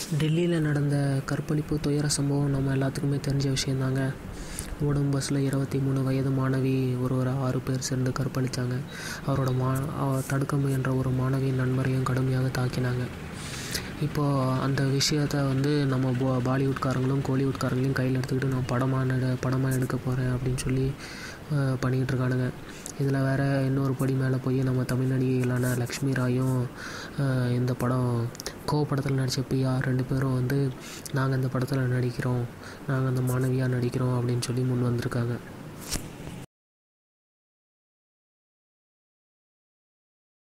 டெல்லியில் நடந்த கற்பழிப்பு துயர சம்பவம் நம்ம எல்லாத்துக்குமே தெரிஞ்ச விஷயந்தாங்க ஓடும் பஸ்ஸில் இருபத்தி மூணு வயது மாணவி ஒருவரை ஆறு பேர் சேர்ந்து கற்பழித்தாங்க அவரோட மா அவ- தடுக்க முயன்ற ஒரு மாணவியின் நண்பரையும் கடுமையாக தாக்கினாங்க இப்போது அந்த விஷயத்த வந்து நம்ம போ பாலிவுட்காரங்களும் கோலிவுட்காரங்களையும் கையில் எடுத்துக்கிட்டு நான் படமாக நட படமாக எடுக்க போகிறேன் அப்படின்னு சொல்லி அஹ், பண்ணிக்கிட்டு இருக்கானுங்க இதில் வேற இன்னொரு படி மேலே போய் நம்ம தமிழ் நடிகைகளான லக்ஷ்மி ராயும் அஹ், இந்த படம் கோ படத்தில் நடித்த பியா ரெண்டு பேரும் வந்து நாங்கள் இந்த படத்தில் நடிக்கிறோம் நாங்கள் அந்த மாணவியாக நடிக்கிறோம் அப்படின்னு சொல்லி முன் வந்திருக்காங்க